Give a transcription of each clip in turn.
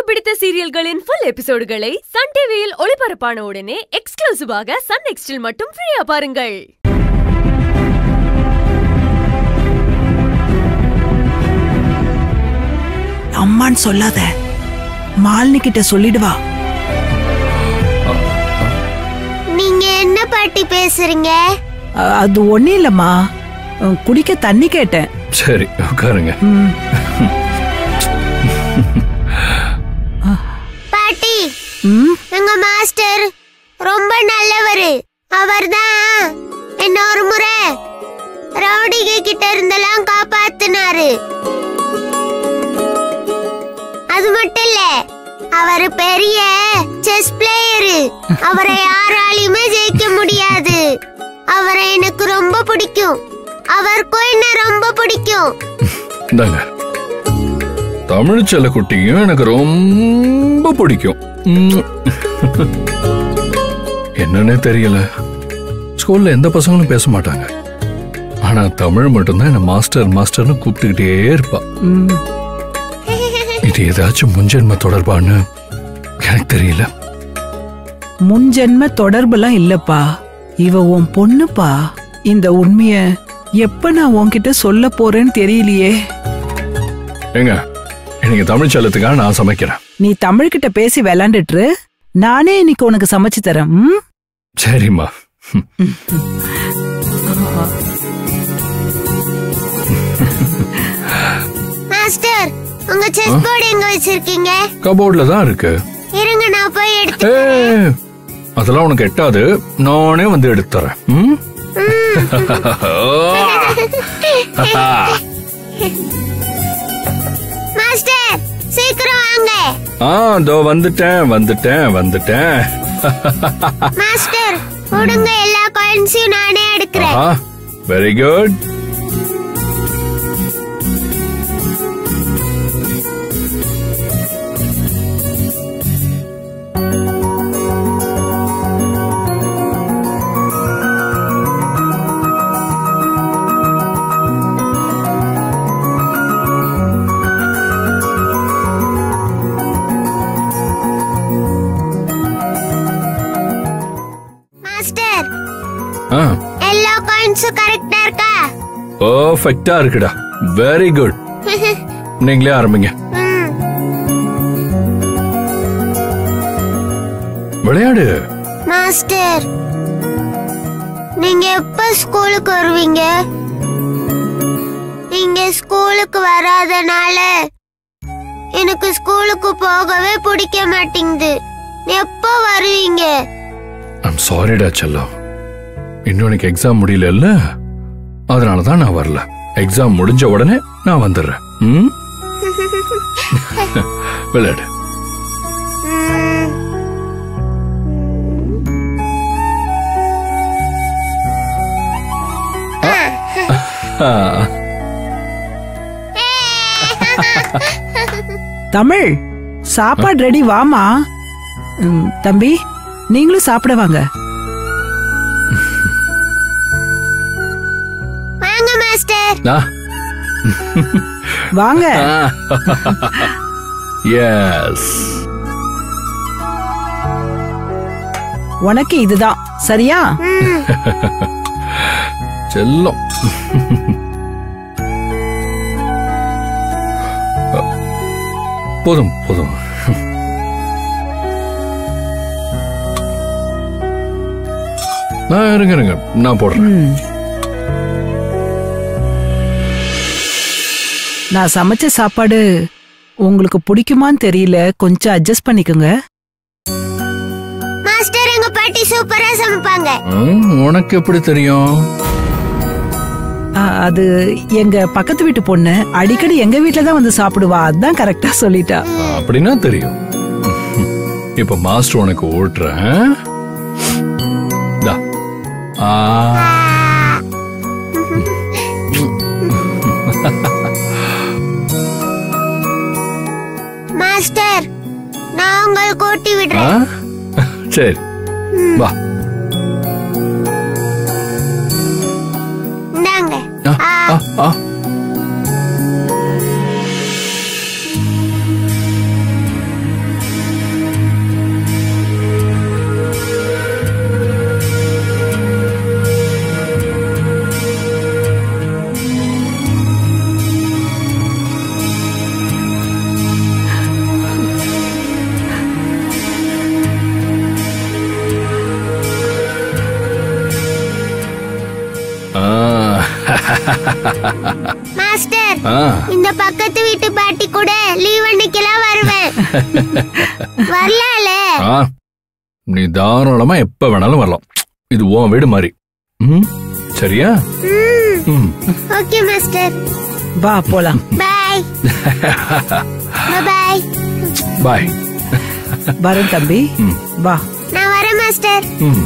பிடித்த சீரியல்களின் full எபிசோடுகளை Sun டிவியில் ஒளிபரப்பான உடனே எக்ஸ்க்ளூசிவாக சன் நெக்ஸ்டில் மட்டும் ஃப்ரீயா பாருங்கள் அம்மான்னு சொல்லாத மாலினி கிட்ட சொல்லிடுவா நீங்க என்ன பாட்டி பேசுறீங்க அ- அது ஒண்ணு இல்லம்மா அஹ், குடிக்க தண்ணி கேட்டேன் சரி உட்காருங்க ம், பாட்டி ம், எங்க மாஸ்டர் ரொம்ப நல்லவரு அவர்தான் என்ன ஒரு முறை ரவுடிக கிட்ட இருந்தெல்லாம் காப்பாத்தினாரு அது மட்டும் இல்ல அவர் பெரிய செஸ் பிளேயரு அவரை யாராலையுமே ஜெயிக்க முடியாது அவரை எனக்கு ரொம்ப பிடிக்கும் அவருக்கும் என்ன ரொம்ப பிடிக்கும் இந்தாங்க தமிழ் செல்லக்குட்டியும் எனக்கு ரொம்ப பிடிக்கும் ம். என்னன்னே தெரியல ஸ்கூல்ல எந்த பசங்களும் பேச மாட்டாங்க ஆனா தமிழ் மட்டும்தான் என்ன மாஸ்டர் மாஸ்டர்னு கூப்பிட்டுக்கிட்டே இருப்பா ம். இது ஏதாச்சும் முன்ஜென்ம தொடர்பான்னு எனக்கு தெரியல முன் ஜென்ம தொடர்புலாம் இல்லப்பா இவ உன் பொண்ணுப்பா இந்த உண்மைய எப்ப நான் உன்கிட்ட சொல்ல போறேன்னு தெரியலையே ஏங்க இன்னைக்கு தமிழ் செல்லத்துக்காக நான் சமைக்கிறேன் நீ தமிழ்கிட்ட பேசி விளையாண்டுட்டு நானே இன்னைக்கு உனக்கு சமைச்சு தரேன் ம்? சரிம்மா மாஸ்டர் உங்க செஸ் போர்டு எங்க வச்சிருக்கீங்க கபோர்ட்ல தான் இருக்கு இருங்க நான் போய் எடுத்து ஏய், அதெல்லாம் உனக்கு எட்டாது நானே வந்து எடுத்து தரேன் ம்? மாஸ்டர் சீக்கிரம் வாங்க ஆ இதோ வந்துட்டேன் வந்துட்டேன் வந்துட்டேன் மாஸ்டர் கொடுங்க எல்லா காயின்ஸையும் நானே எடுக்கிறேன் ஆஹா வெரி குட் மாஸ்டர் ஆ எல்லா காயின்ஸும் கரெக்டா இருக்கா பர்ஃபெக்டா இருக்குடா வெரி குட் நீங்களே ஆரம்பிங்க ம், விளையாடு மாஸ்டர் நீங்க எப்ப ஸ்கூலுக்கு வருவீங்க நீங்க ஸ்கூலுக்கு வராதனால எனக்கு ஸ்கூலுக்கு போகவே பிடிக்க மாட்டேங்குது எப்போ வருவீங்க ஐம் சாரிடா செல்லம் இன்னும் எனக்கு எக்ஸாம் முடியல அதனால தான் நான் வரல எக்ஸாம் முடிஞ்ச உடனே நான் வந்துடுறேன் ம்? விளையாடு ம், ஆ, தமிழ் சாப்பாடு ரெடி வாமா ம், தம்பி நீங்களும் சாப்பிட வாங்க வாங்க மாஸ்டர் ஆ, வாங்க எஸ் உனக்கு இதுதான் சரியா ம், செல்லம் போதும் போதும் நான் இருங்க இருங்க நான் போடுறேன் ம். நான் சமைச்ச சாப்பாடு உங்களுக்கு பிடிக்குமான்னு தெரியல கொஞ்சம் அட்ஜஸ்ட் பண்ணிக்கோங்க மாஸ்டர் எங்க பாட்டி சூப்பரா சமைப்பாங்க ம், உனக்கு எப்படி தெரியும் ஆ, அது எங்க பக்கத்து வீட்டு பொண்ணு அடிக்கடி எங்க வீட்ல தான் வந்து சாப்பிடுவா அதான் கரெக்டா சொல்லிட்டா அப்படின்னா தெரியும் இப்ப மாஸ்டர் உனக்கு ஓட்டுறேன் தா. ஆ மாஸ்டர் நான் உங்களுக்கு ஊட்டி ஆ? விடுறேன் சரி வா இந்தாங்க ஆ, ஆ. ஆ, ஆ. மாஸ்டர் ஆ இந்த பக்கத்து வீட்டு பாட்டி கூட லீவ் அன்னைக்கெல்லாம் வருவேன் வரலால ஆ நீ தாராளமா எப்ப வேணாலும் வரலாம் இது உன் வீடு மாதிரி ம் சரியா ம் ஓகே மாஸ்டர் வா போலாம் பாய் பாய் பாய் வரேன் தம்பி ம் வா நான் வரேன் மாஸ்டர் ம்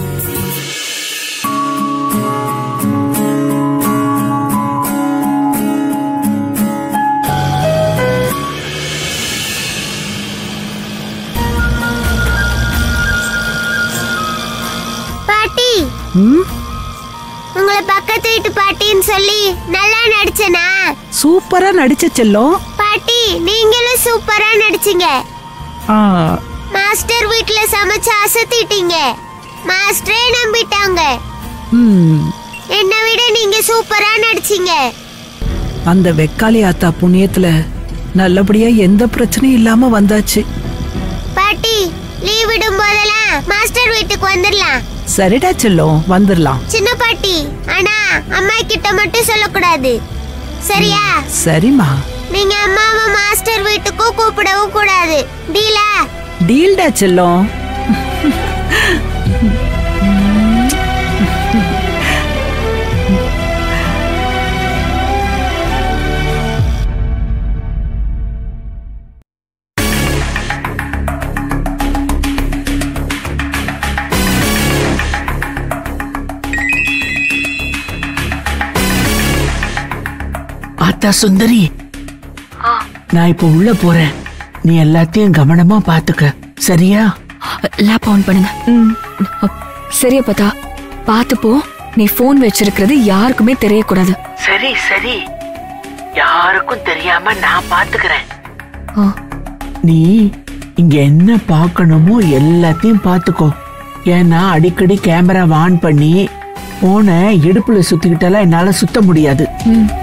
பாட்டி ம் உங்களை பக்கத்து வீட்டு பாட்டின்னு சொல்லி நல்லா நடிச்சனா சூப்பரா நடிச்ச செல்லம் பாட்டி நீங்களும் சூப்பரா நடிச்சீங்க ஆ, மாஸ்டர் வீட்ல சமைச்சு அசத்திட்டீங்க மாஸ்டரே நம்பிட்டாங்க ம் என்னை விட நீங்க சூப்பரா நடிச்சீங்க அந்த வெக்காளி ஆத்தா புண்ணியத்துல நல்லபடியா எந்த பிரச்சனையும் இல்லாம வந்தாச்சு பாட்டி லீவ் விடும் போதெல்லாம் மாஸ்டர் வீட்டுக்கு வந்துடலாம் சரிடா செல்லம் வந்துடலாம் சின்ன பாட்டி ஆனா அம்மா கிட்ட மட்டும் சொல்லக்கூடாது சரியா சரிம்மா நீங்க அம்மாவை மாஸ்டர் வீட்டுக்கும் கூப்பிடவும் கூடாது டீலா டீல்டா செல்லம் ஆத்தா சுந்தரி நான் இப்ப உள்ள போறேன் நீ எல்லாத்தையும் கவனமா பாத்துக்க சரியா லேப் ஆன் பண்ணுங்க அப், சரியா பார்த்தா பார்த்து போ நீ ஃபோன் வச்சிருக்கிறது யாருக்குமே தெரியக்கூடாது சரி சரி யாருக்கும் தெரியாம நான் பாத்துக்கிறேன் ஆ, நீ இங்க என்ன பார்க்கணுமோ எல்லாத்தையும் பாத்துக்கோ ஏன்னா அடிக்கடி கேமரா ஆன் பண்ணி போன இடுப்புல சுத்திக்கிட்டாலாம் என்னால சுத்த முடியாது ம்